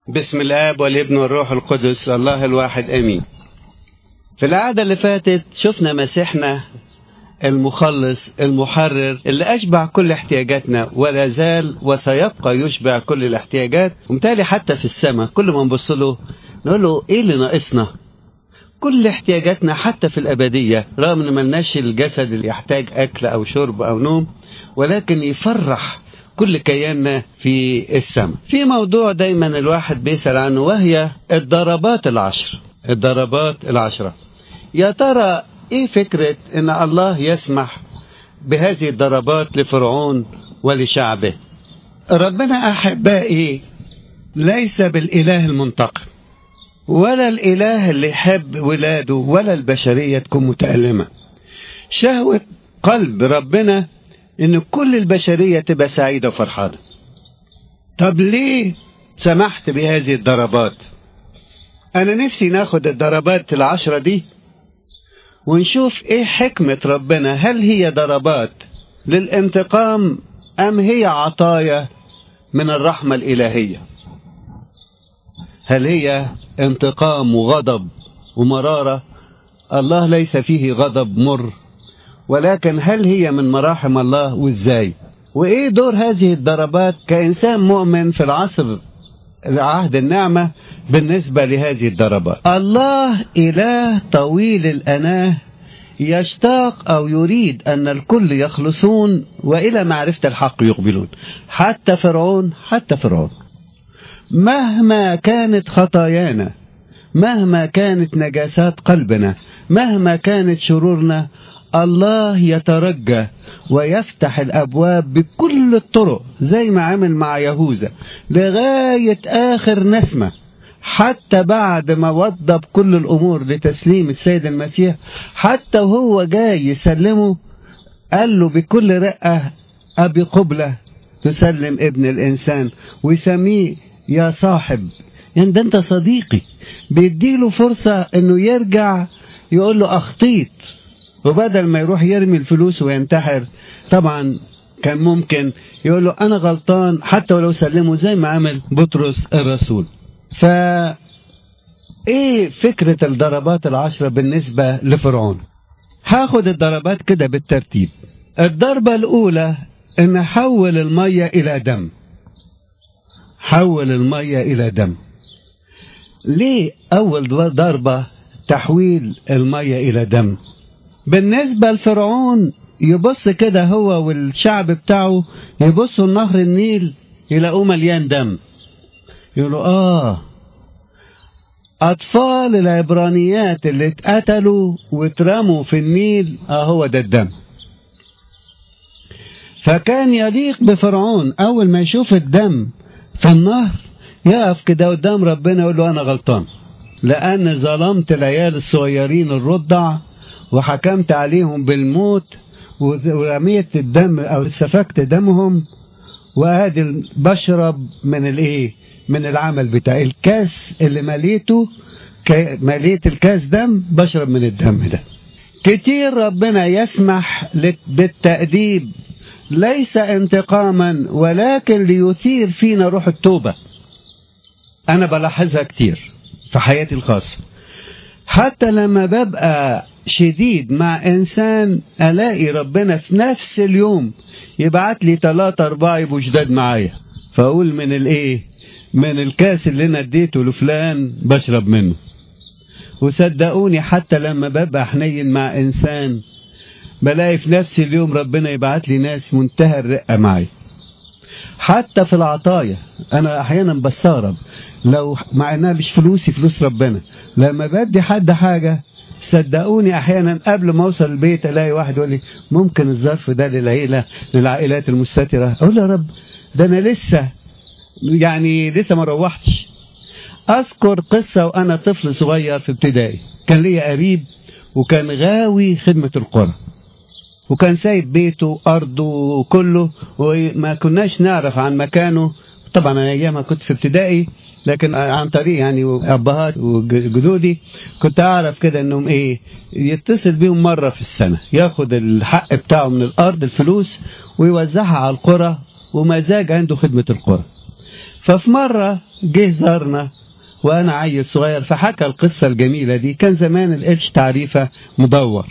بسم الاب والابن والروح القدس الله الواحد امين في العادة اللي فاتت شفنا مسيحنا المخلص المحرر اللي أشبع كل احتياجاتنا ولا زال وسيبقى يشبع كل الاحتياجات ومتالي حتى في السماء كل ما نبص له نقول له إيه اللي ناقصنا كل احتياجاتنا حتى في الأبدية رغم إن ملناش الجسد اللي يحتاج أكل أو شرب أو نوم ولكن يفرح كل كياننا في السماء في موضوع دايما الواحد بيسأل عنه وهي الضربات العشر الضربات العشرة يا ترى ايه فكرة ان الله يسمح بهذه الضربات لفرعون ولشعبه ربنا احبائي ليس بالاله المنتقم ولا الاله اللي يحب ولاده ولا البشرية تكون متألمة شهوة قلب ربنا ان كل البشرية تبقى سعيدة وفرحانة طب ليه سمحت بهذه الضربات انا نفسي ناخد الضربات العشرة دي ونشوف ايه حكمة ربنا هل هي ضربات للانتقام ام هي عطايا من الرحمة الالهية هل هي انتقام وغضب ومرارة الله ليس فيه غضب مر ولكن هل هي من مراحم الله وازاي وايه دور هذه الضربات كانسان مؤمن في العصر عهد النعمة بالنسبة لهذه الضربات الله إله طويل الأناه يشتاق أو يريد أن الكل يخلصون وإلى معرفة الحق يقبلون حتى فرعون حتى فرعون مهما كانت خطايانا مهما كانت نجاسات قلبنا مهما كانت شرورنا الله يترجى ويفتح الأبواب بكل الطرق زي ما عمل مع يهوذا لغاية آخر نسمة حتى بعد ما وضب كل الأمور لتسليم السيد المسيح حتى وهو جاي يسلمه قال له بكل رقة أبي قبلة تسلم ابن الإنسان ويسميه يا صاحب يعني ده أنت صديقي بيديله فرصة أنه يرجع يقول له أخطيت وبدل ما يروح يرمي الفلوس وينتحر طبعا كان ممكن يقول له انا غلطان حتى ولو سلمه زي ما عمل بطرس الرسول ف ايه فكرة الضربات العشرة بالنسبة لفرعون هاخد الضربات كده بالترتيب الضربة الاولى ان حول المية الى دم حول المية الى دم ليه اول ضربة تحويل المية الى دم بالنسبة لفرعون يبص كده هو والشعب بتاعه يبصوا نهر النيل يلاقوه مليان دم يقولوا آه أطفال العبرانيات اللي اتقتلوا واترموا في النيل آه هو ده الدم فكان يليق بفرعون أول ما يشوف الدم في النهر يقف كده قدام ربنا يقول له أنا غلطان لأن ظلمت العيال الصغيرين الرضع وحكمت عليهم بالموت ورميت الدم او سفكت دمهم وادي بشرب من الايه من العمل بتاعي الكاس اللي مليته مليت الكاس دم بشرب من الدم ده كتير ربنا يسمح بالتأديب ليس انتقاما ولكن ليثير فينا روح التوبة انا بلاحظها كتير في حياتي الخاصة حتى لما ببقى شديد مع إنسان ألاقي ربنا في نفس اليوم يبعت لي ثلاثة أربعة يبقوا جداد معايا فأقول من الإيه من الكاس اللي أنا اديته لفلان بشرب منه وصدقوني حتى لما ببقى حنين مع إنسان بلاقي في نفس اليوم ربنا يبعت لي ناس منتهى الرقة معي حتى في العطايا أنا أحيانا بستغرب لو مع انها مش فلوسي فلوس ربنا لما بدي حد حاجه صدقوني احيانا قبل ما اوصل البيت الاقي واحد يقول لي ممكن الظرف ده للعيله للعائلات المستتره اقول يا رب ده انا لسه يعني لسه ما روحتش اذكر قصه وانا طفل صغير في ابتدائي كان ليا قريب وكان غاوي خدمه القرى وكان سايب بيته ارضه وكله وما كناش نعرف عن مكانه طبعا انا ايامها كنت في ابتدائي لكن عن طريق يعني ابهات وجدودي كنت اعرف كده انهم ايه يتصل بيهم مره في السنه ياخد الحق بتاعه من الارض الفلوس ويوزعها على القرى ومزاج عنده خدمه القرى ففي مرة جه زارنا وأنا عيل صغير فحكى القصة الجميلة دي كان زمان القرش تعريفة مدور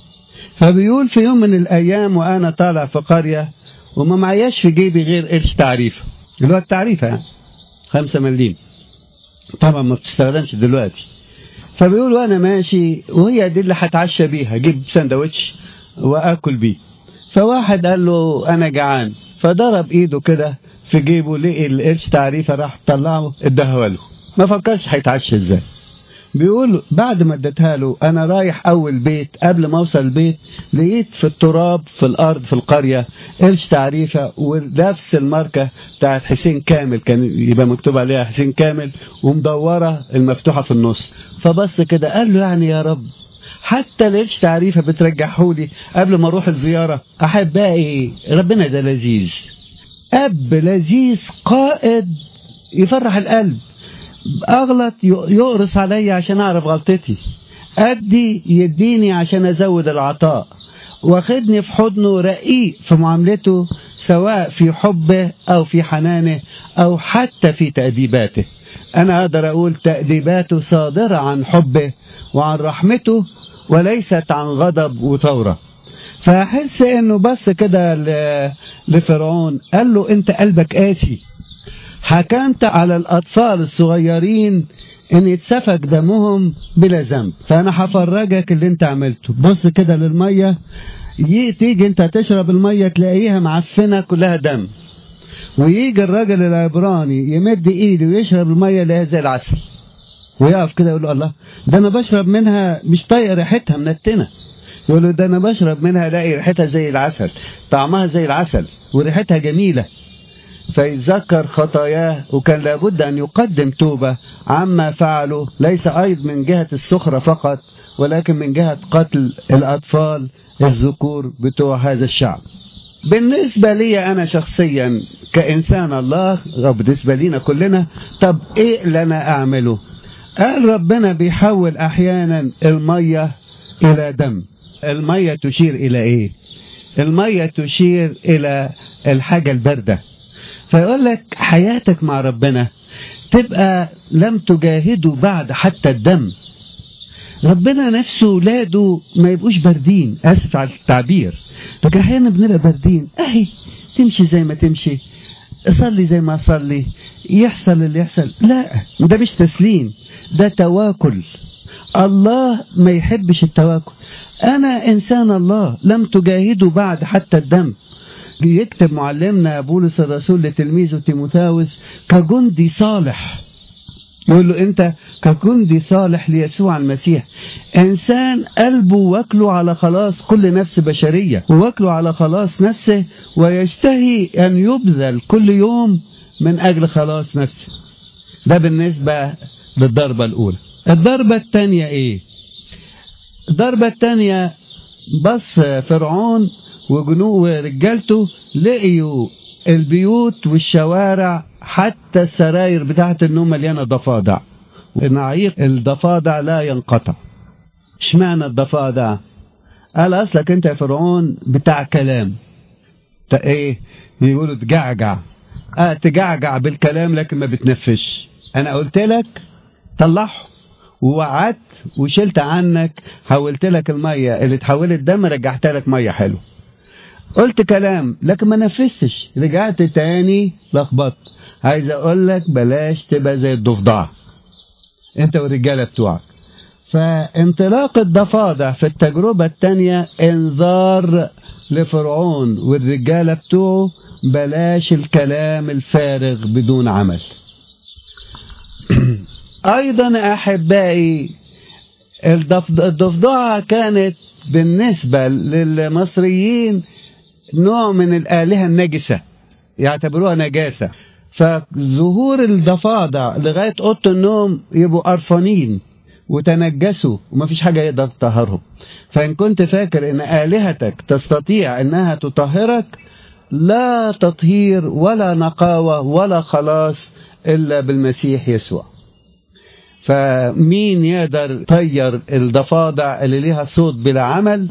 فبيقول في يوم من الأيام وأنا طالع في قرية وما معياش في جيبي غير قرش تعريفة اللي هو التعريفة يعني خمسة مليم طبعا ما بتستخدمش دلوقتي فبيقول وانا ماشي وهي دي اللي هتعشى بيها جيب سندوتش واكل بيه فواحد قال له انا جعان فضرب ايده كده في جيبه لقي القرش تعريفه راح طلعه اداها له ما فكرش هيتعشى ازاي بيقول بعد ما اديتها له انا رايح اول بيت قبل ما اوصل البيت لقيت في التراب في الارض في القريه قرش تعريفه ونفس الماركه بتاعت حسين كامل كان يبقى مكتوب عليها حسين كامل ومدوره المفتوحه في النص فبص كده قال له يعني يا رب حتى القرش تعريفه بترجحهولي قبل ما اروح الزياره احب بقى ايه ربنا ده لذيذ اب لذيذ قائد يفرح القلب اغلط يقرص عليا عشان اعرف غلطتي ادي يديني عشان ازود العطاء واخدني في حضنه رقيق في معاملته سواء في حبه او في حنانه او حتى في تأديباته انا اقدر اقول تأديباته صادرة عن حبه وعن رحمته وليست عن غضب وثورة فاحس انه بس كده لفرعون قال له انت قلبك قاسي حكمت على الأطفال الصغيرين إن يتسفك دمهم بلا ذنب فأنا هفرجك اللي أنت عملته بص كده للمية تيجي أنت تشرب المية تلاقيها معفنة كلها دم ويجي الراجل العبراني يمد إيده ويشرب المية يلاقيها زي العسل ويقف كده يقول له الله ده أنا بشرب منها مش طايق ريحتها منتنة يقول له ده أنا بشرب منها الاقي ريحتها زي العسل طعمها زي العسل وريحتها جميلة فيتذكر خطاياه وكان لابد أن يقدم توبة عما فعله ليس أيضا من جهة السخرة فقط ولكن من جهة قتل الأطفال الذكور بتوع هذا الشعب بالنسبة لي أنا شخصيا كإنسان الله بالنسبة لينا كلنا طب إيه اللي أنا أعمله قال ربنا بيحول أحيانا المية إلى دم المية تشير إلى إيه المية تشير إلى الحاجة الباردة فيقول لك حياتك مع ربنا تبقى لم تجاهدوا بعد حتى الدم ربنا نفسه ولاده ما يبقوش باردين اسف على التعبير لكن احيانا بنبقى باردين اهي تمشي زي ما تمشي اصلي زي ما اصلي يحصل اللي يحصل لا ده مش تسليم ده تواكل الله ما يحبش التواكل انا انسان الله لم تجاهدوا بعد حتى الدم يكتب معلمنا بولس الرسول لتلميذه تيموثاوس كجندي صالح يقول له انت كجندي صالح ليسوع المسيح انسان قلبه واكله على خلاص كل نفس بشريه وواكله على خلاص نفسه ويشتهي ان يبذل كل يوم من اجل خلاص نفسه ده بالنسبه للضربه الاولى الضربه الثانيه ايه الضربه الثانيه بص فرعون وجنوه ورجالته لقيوا البيوت والشوارع حتى السراير بتاعة النوم مليانة ضفادع ونعيق الضفادع لا ينقطع اشمعنى الضفادع قال اصلك انت يا فرعون بتاع كلام ايه يقولوا تجعجع اه تجعجع بالكلام لكن ما بتنفش انا قلت لك طلعه ووعدت وشلت عنك حولت لك الميه اللي تحولت دم رجعت لك ميه حلوه قلت كلام لكن ما نفذتش رجعت تاني لخبطت عايز اقول لك بلاش تبقى زي الضفدع انت والرجاله بتوعك فانطلاق الضفادع في التجربة التانية انذار لفرعون والرجالة بتوعه بلاش الكلام الفارغ بدون عمل ايضا احبائي الضفدعة كانت بالنسبة للمصريين نوع من الآلهة النجسة يعتبروها نجاسة فظهور الضفادع لغاية أوضة النوم يبقوا قرفانين وتنجسوا وما فيش حاجة يقدر تطهرهم فإن كنت فاكر إن آلهتك تستطيع إنها تطهرك لا تطهير ولا نقاوة ولا خلاص إلا بالمسيح يسوع فمين يقدر طير الضفادع اللي ليها صوت بلا عمل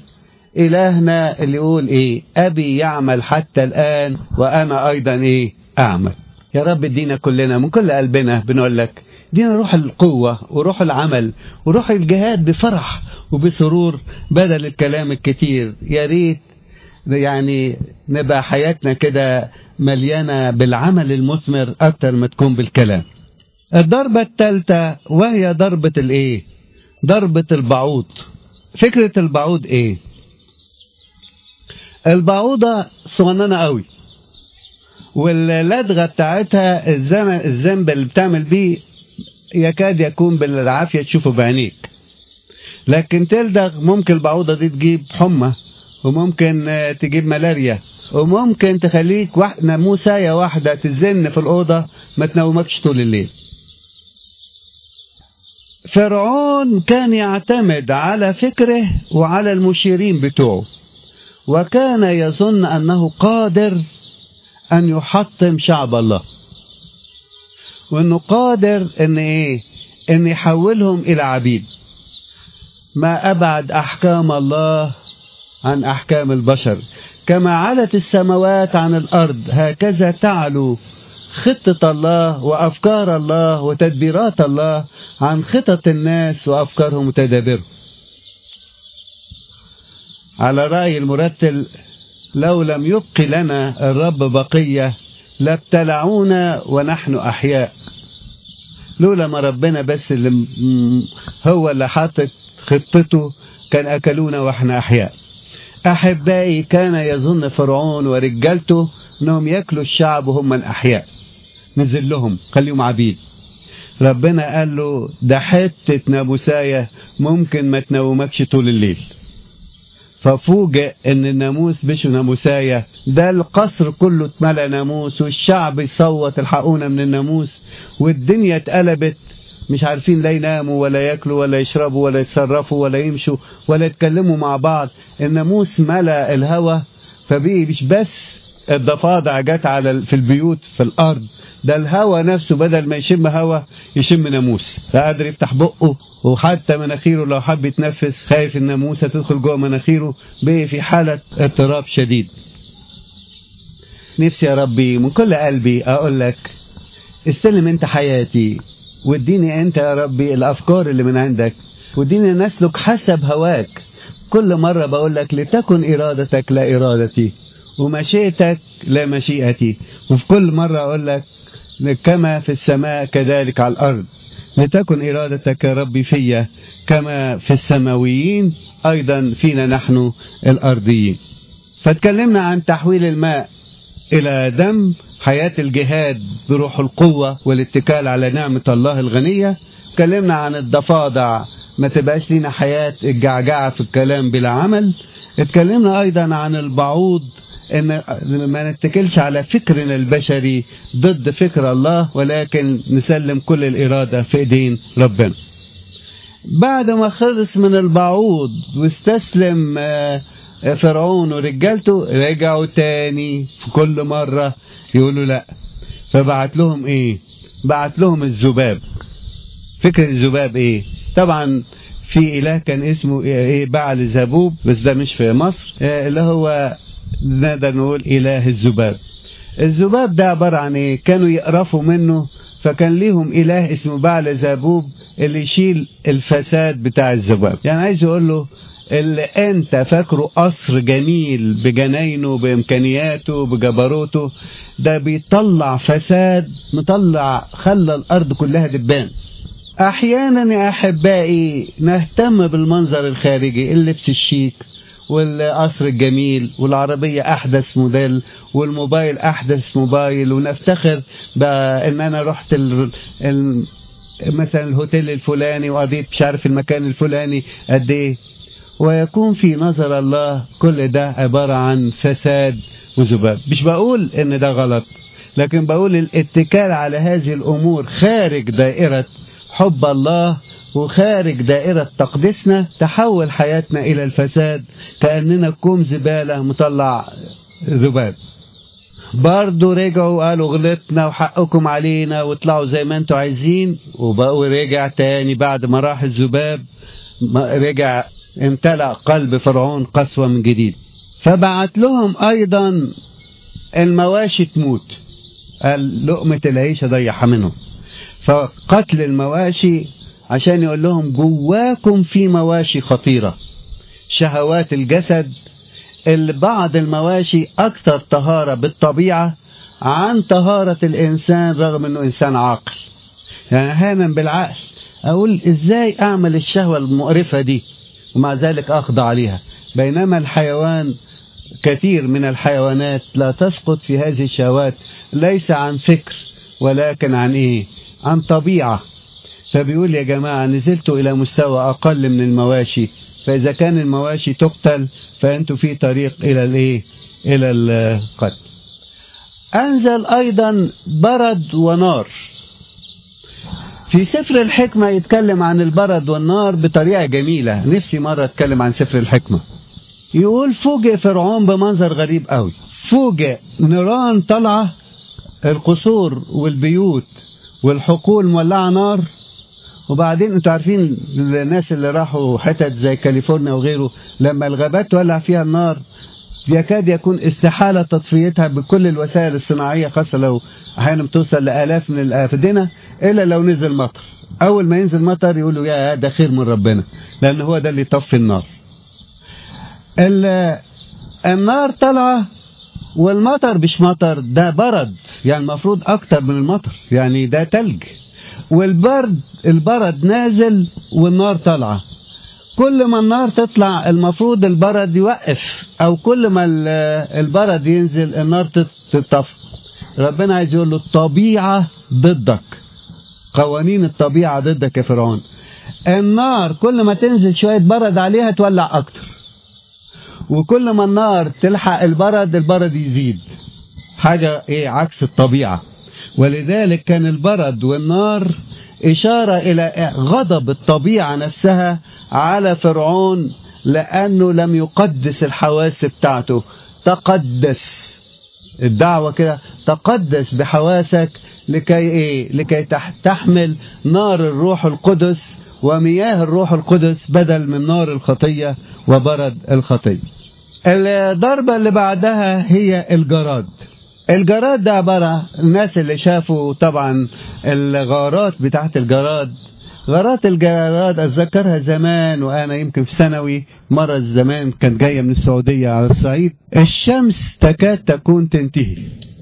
إلهنا اللي يقول إيه أبي يعمل حتى الآن وأنا أيضا إيه أعمل يا رب ادينا كلنا من كل قلبنا بنقول لك ادينا روح القوة وروح العمل وروح الجهاد بفرح وبسرور بدل الكلام الكتير يا ريت يعني نبقى حياتنا كده مليانة بالعمل المثمر أكتر ما تكون بالكلام الضربة الثالثة وهي ضربة الايه ضربة البعوض فكرة البعوض ايه البعوضة صغننة قوي واللدغة بتاعتها الذنب اللي بتعمل بيه يكاد يكون بالعافية تشوفه بعينيك لكن تلدغ ممكن البعوضة دي تجيب حمى وممكن تجيب ملاريا وممكن تخليك واحد ناموساية واحدة تزن في الأوضة ما تنومكش طول الليل فرعون كان يعتمد على فكره وعلى المشيرين بتوعه وكان يظن أنه قادر أن يحطم شعب الله وأنه قادر أن إيه أن يحولهم إلى عبيد ما أبعد أحكام الله عن أحكام البشر كما علت السماوات عن الأرض هكذا تعلو خطة الله وأفكار الله وتدبيرات الله عن خطط الناس وأفكارهم وتدابيرهم على رأي المرتل لو لم يبق لنا الرب بقية لابتلعونا ونحن أحياء لولا ما ربنا بس اللي هو اللي حاطط خطته كان أكلونا وإحنا أحياء أحبائي كان يظن فرعون ورجالته أنهم يأكلوا الشعب وهم الأحياء نزل لهم خليهم عبيد ربنا قال له ده حتة ناموساية ممكن ما تنومكش طول الليل ففوجئ ان الناموس مش ناموساية ده القصر كله اتملى ناموس والشعب يصوت الحقونا من الناموس والدنيا اتقلبت مش عارفين لا يناموا ولا ياكلوا ولا يشربوا ولا يتصرفوا ولا يمشوا ولا يتكلموا مع بعض الناموس ملأ الهوى فبقي مش بس الضفادع جت على في البيوت في الارض ده الهوى نفسه بدل ما يشم هوى يشم ناموس لا قادر يفتح بقه وحتى مناخيره لو حب يتنفس خايف الناموسه تدخل جوه مناخيره بقي في حاله اضطراب شديد نفسي يا ربي من كل قلبي اقول لك استلم انت حياتي واديني انت يا ربي الافكار اللي من عندك واديني نسلك حسب هواك كل مرة بقول لك لتكن ارادتك لا ارادتي ومشيئتك لا مشيئتي وفي كل مرة اقول لك كما في السماء كذلك على الارض لتكن ارادتك يا ربي فيا كما في السماويين ايضا فينا نحن الارضيين فتكلمنا عن تحويل الماء الى دم حياة الجهاد بروح القوة والاتكال على نعمة الله الغنية اتكلمنا عن الضفادع ما تبقاش لينا حياة الجعجعة في الكلام بلا عمل اتكلمنا ايضا عن البعوض ان ما نتكلش على فكرنا البشري ضد فكر الله ولكن نسلم كل الارادة في ايدين ربنا بعد ما خلص من البعوض واستسلم فرعون ورجالته رجعوا تاني في كل مرة يقولوا لا فبعت لهم ايه بعت لهم الذباب فكرة الذباب ايه طبعا في اله كان اسمه ايه بعل زبوب بس ده مش في مصر اللي هو نقدر نقول اله الذباب الذباب ده عبارة عن ايه كانوا يقرفوا منه فكان ليهم اله اسمه بعل زبوب اللي يشيل الفساد بتاع الذباب يعني عايز يقول له اللي انت فاكره قصر جميل بجناينه بامكانياته بجبروته ده بيطلع فساد مطلع خلى الارض كلها دبان احيانا يا احبائي نهتم بالمنظر الخارجي اللبس الشيك والقصر الجميل والعربية أحدث موديل والموبايل أحدث موبايل ونفتخر بأن أنا رحت ال... ال... مثلا الهوتيل الفلاني وقضيت مش عارف المكان الفلاني قد ايه ويكون في نظر الله كل ده عبارة عن فساد وذباب مش بقول ان ده غلط لكن بقول الاتكال على هذه الامور خارج دائرة حب الله وخارج دائرة تقديسنا تحول حياتنا الى الفساد كأننا كوم زبالة مطلع ذباب برضه رجعوا قالوا غلطنا وحقكم علينا واطلعوا زي ما انتوا عايزين وبقوا رجع تاني بعد ما راح الذباب رجع امتلأ قلب فرعون قسوة من جديد فبعت لهم أيضا المواشي تموت قال لقمة العيش ضيعها منهم فقتل المواشي عشان يقول لهم جواكم في مواشي خطيرة شهوات الجسد اللي بعض المواشي أكثر طهارة بالطبيعة عن طهارة الإنسان رغم أنه إنسان عاقل يعني أحيانا بالعقل أقول إزاي أعمل الشهوة المقرفة دي ومع ذلك أخضع عليها بينما الحيوان كثير من الحيوانات لا تسقط في هذه الشهوات ليس عن فكر ولكن عن إيه عن طبيعة فبيقول يا جماعة نزلتوا إلى مستوى أقل من المواشي فإذا كان المواشي تقتل فأنتوا في طريق إلى الإيه إلى القتل أنزل أيضا برد ونار في سفر الحكمة يتكلم عن البرد والنار بطريقة جميلة نفسي مرة أتكلم عن سفر الحكمة يقول فوجئ فرعون بمنظر غريب قوي فوجئ نيران طالعة القصور والبيوت والحقول مولعة نار وبعدين انتوا عارفين الناس اللي راحوا حتت زي كاليفورنيا وغيره لما الغابات تولع فيها النار يكاد يكون استحالة تطفيتها بكل الوسائل الصناعية خاصة لو أحيانا بتوصل لآلاف من الأفدنة إلا لو نزل مطر أول ما ينزل مطر يقولوا يا ده خير من ربنا لأن هو ده اللي يطفي النار النار طالعة والمطر مش مطر ده برد يعني المفروض أكتر من المطر يعني ده تلج والبرد البرد نازل والنار طالعة كل ما النار تطلع المفروض البرد يوقف او كل ما البرد ينزل النار تطفي ربنا عايز يقول له الطبيعة ضدك قوانين الطبيعة ضدك يا فرعون النار كل ما تنزل شوية برد عليها تولع اكتر وكل ما النار تلحق البرد البرد يزيد حاجة ايه عكس الطبيعة ولذلك كان البرد والنار إشارة إلى غضب الطبيعة نفسها على فرعون لأنه لم يقدس الحواس بتاعته تقدس الدعوة كده تقدس بحواسك لكي إيه لكي تحمل نار الروح القدس ومياه الروح القدس بدل من نار الخطية وبرد الخطية الضربة اللي بعدها هي الجراد الجراد ده عبارة الناس اللي شافوا طبعا الغارات بتاعت الجراد غارات الجراد اتذكرها زمان وانا يمكن في ثانوي مرة زمان كانت جاية من السعودية على الصعيد الشمس تكاد تكون تنتهي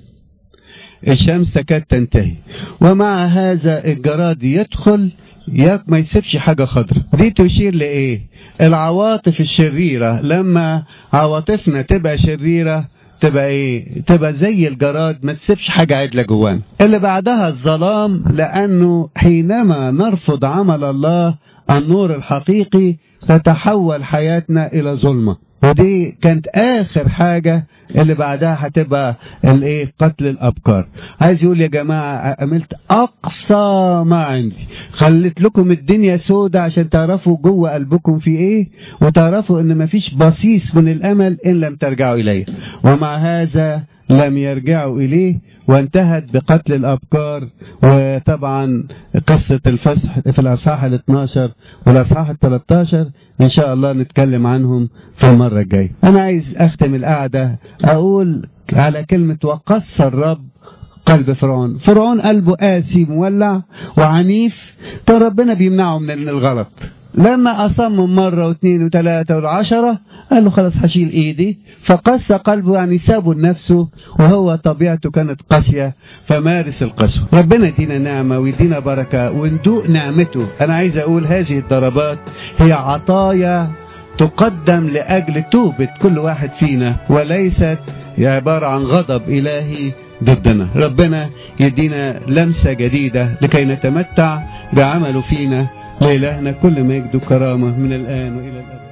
الشمس تكاد تنتهي ومع هذا الجراد يدخل ياك ما يسيبش حاجة خضراء دي تشير لإيه العواطف الشريرة لما عواطفنا تبقى شريرة تبقى ايه تبقى زي الجراد ما تسيبش حاجة عدلة جوانا اللي بعدها الظلام لانه حينما نرفض عمل الله النور الحقيقي تتحول حياتنا الى ظلمه ودي كانت اخر حاجة اللي بعدها هتبقى الايه قتل الابكار عايز يقول يا جماعة عملت اقصى ما عندي خليت لكم الدنيا سودة عشان تعرفوا جوه قلبكم في ايه وتعرفوا ان مفيش بصيص من الامل ان لم ترجعوا اليه ومع هذا لم يرجعوا إليه وانتهت بقتل الأبكار وطبعا قصة الفسح في الأصحاح ال 12 والأصحاح ال 13 إن شاء الله نتكلم عنهم في المرة الجاية أنا عايز أختم القعدة أقول على كلمة وقص الرب قلب فرعون فرعون قلبه قاسي مولع وعنيف فربنا بيمنعه من الغلط لما أصمم مرة واثنين وثلاثة والعشرة قال له خلاص هشيل ايدي فقسى قلبه يعني سابه لنفسه وهو طبيعته كانت قاسية فمارس القسوة ربنا يدينا نعمة ويدينا بركة وندوق نعمته أنا عايز أقول هذه الضربات هي عطايا تقدم لأجل توبة كل واحد فينا وليست عبارة عن غضب إلهي ضدنا ربنا يدينا لمسة جديدة لكي نتمتع بعمله فينا لإلهنا كل مجد وكرامة من الآن وإلى الأبد